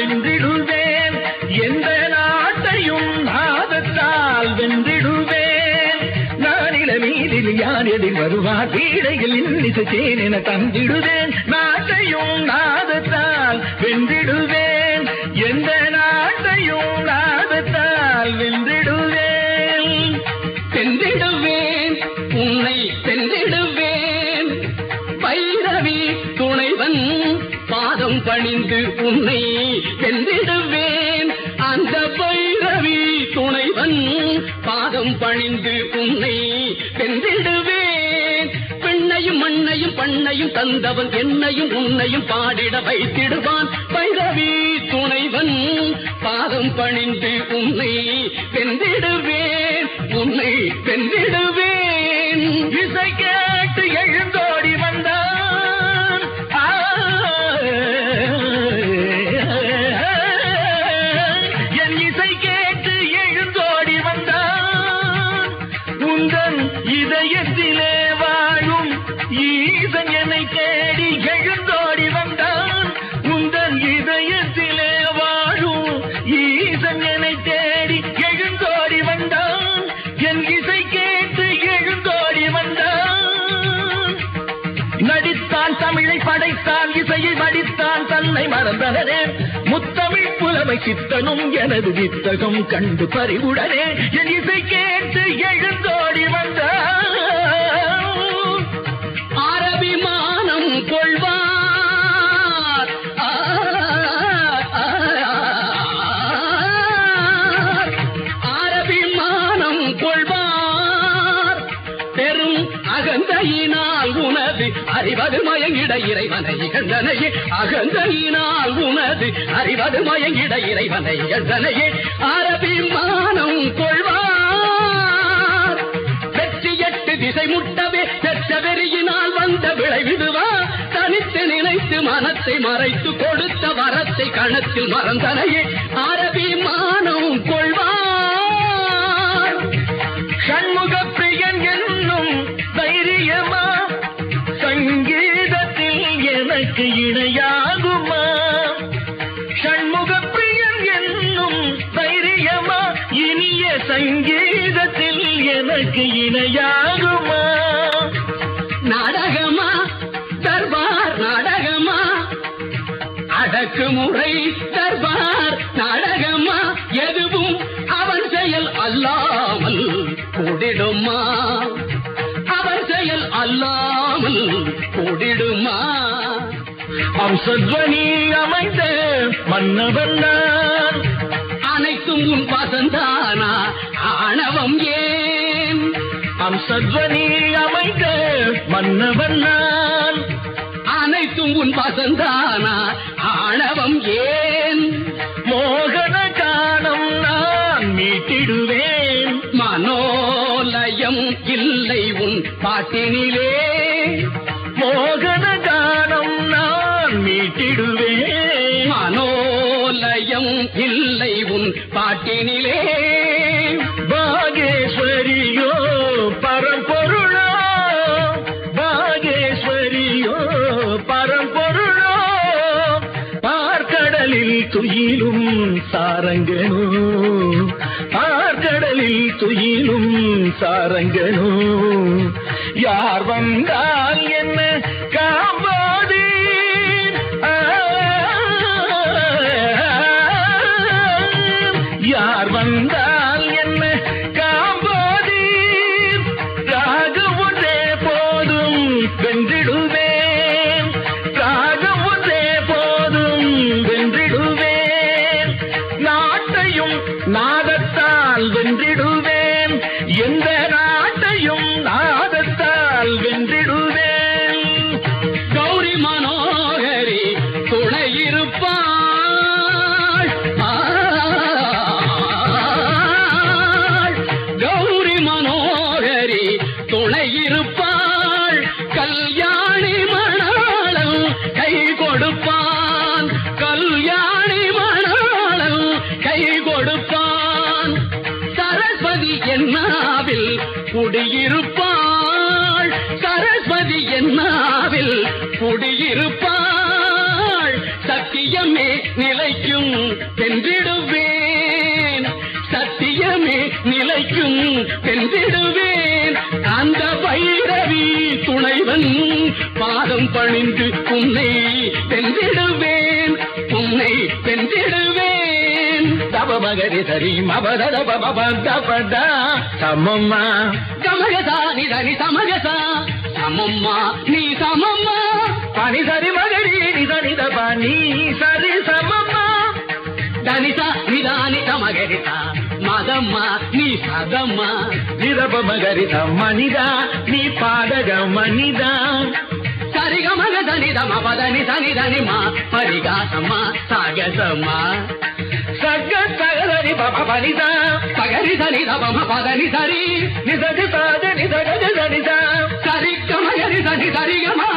வென்றிடுவேன் எந்த நாட்டையும் நாதத்தால் வென்றிடுவேன் நானில மீதில் யார் எதிர் வருவார் வீடையில் இன்னிசைச்சேன் என தந்திடுவேன் நாட்டையும் நாதத்தால் வென்றிடுவேன் எந்த நாட்டையும் நாதத்தால் வென்றிடுவேன் சென்றிடுவேன் உன்னை சென்றிடுவேன் பைரவி துணைவன் பாதம் பணிந்து உன்னை வென்றிடுவேன் அந்த பைரவி துணைவன் பாதம் பணிந்து உன்னை வென்றிடுவேன் பெண்ணையும் மண்ணையும் பண்ணையும் தந்தவன் என்னையும் உன்னையும் பாடிட வைத்திடுவான் பைரவி துணைவன் பாதம் பணிந்து உன்னை வென்றிடுவேன் உன்னை வென்றிடுவேன் இசை கேட்டு எழுந்தோடி வந்தான் ஆ, என் இசை கேட்டு எழுந்தோடி வந்தான் உந்தன் இதயத்திலே வாழும் ஈசன் என்னை தேடி எழுந்தோடி வந்தான் உந்தன் இதயத்திலே வாழும் ஈசன் என்னை தேடி எழுந்தோடி வந்தான் என் இசை கேட்டு எழுந்தோடி வந்தான் நடித்தான் தமிழை படைத்தான் இசையை வடித்தான் தன்னை மறந்தனரே முத்தமிழ் புலமை சித்தனும் எனது வித்தகம் கண்டு பறிவுடனே என் இசை கேட்டு எழுந்தோடி வந்தான் அரபிமானம் கொள்வார் ஆ, ஆ, அரபிமானம் கொள்வார் பெரும் அகந்தையினால் உனது அறிவது மயங்கிட இறைவனை இகழ்ந்தனையே அகந்தையினால் உனது அறிவது மயங்கிட இறைவனை இகழ்ந்தனையே அரபிமானம் கொள்வார் வெற்றி எட்டு திசை முட்டவே பெற்ற வெறியினால் வந்த விளைவிடுவா தனித்து நினைத்து மனத்தை மறைத்து கொடுத்த வரத்தை கணத்தில் மறந்தனையே அரபி மானம் கொள்வார் சண்முக பிரியன் என்னும் தைரியமா சங்கீதத்தில் எனக்கு இணையாகுமா சண்முக பிரியன் என்னும் தைரியமா இனிய சங்கீதத்தில் எனக்கு இணையாகுமா நாடகமா தர்பார் நாடகமா அடக்குமுறை தர்பார் நாடகமா எதுவும் அவன் செயல் அல்லாமல் கூடிடுமா அவன் செயல் அல்லாமல் கூடிடுமா அம்சத்வனி அமைந்த மன்னவன் நான் அனைத்தும் உன் பசந்தானா ஆணவம் ஏன் அம்சத்வனி அமைந்த மன்னவன் நான் அனைத்தும் உன் பசந்தானா ஆணவம் ஏன் மோகன காணம் நான் மீட்டிடுவேன் மனோலயம் இல்லை உன் பாட்டினிலே மோகன காணம் நான் மீட்டிடுவேன் மனோலயம் இல்லை உன் பாட்டினிலே பாகேஸ்வரியோ பரம்பொருளோ பாகேஸ்வரியோ பரம்பொருளோ பார்க்கடலில் துயிலும் சாரங்கனோ பார்க்கடலில் துயிலும் சாரங்கனோ யார் வந்தால் என்ன காம்பாது யார் வந்தால் என்ன காம்பாது ராகம் ஒன்றே போதும் வென்றிடுவேன் ராகம் ஒன்றே போதும் வென்றிடுவேன் நாட்டையும் நாதத்தால் வென்றிடுவேன் எந்த நாட்டையும் நாதத்தால் வென்றிடுவேன் கௌரி மனோகரி துணை இருப்பாள் ஆள். கௌரி மனோகரி துணை இருப்பாள் கல்யாணி மணாளம் கை கொடுப்பான் கல்யாணி மணாளம் கை கொடுப்பான் சரஸ்வதி என்னாவில் குடியிருப்பாள் சரஸ்வதி என்னாவில் குடியிருப்பாள் சத்தியம் சத்தியமே நிலைக்கும் வென்றிடுவேன் சத்தியமே நிலைக்கும் வென்றிடுவேன் அந்த பைரவி துணைவன் பாதம் பணிந்து உன்னை வென்றிடுவேன் உன்னை வென்றிடுவேன் தப மகரி சரி மபத பபத சமம்மா கமகசா நிதனி சமகசா சமம்மா நீ சமம்மா பனி சரி மகரி நித நித பனி சரி சமம்மா தனிசா நிதானி சமகரிசா மதம்மா நீ சதம்மா நிரப மகரி மனிதா நீ பாடக மனிதா சரிகமக தனிதம பதனி சனிதனி மா பரிகாசம்மா சாகசம்மா சக சகரி பப பனிதா பகரி சனி தபம பதனி சரி நிசக சாத நிசக நிசா சரி கமகரி சனி சரிகமா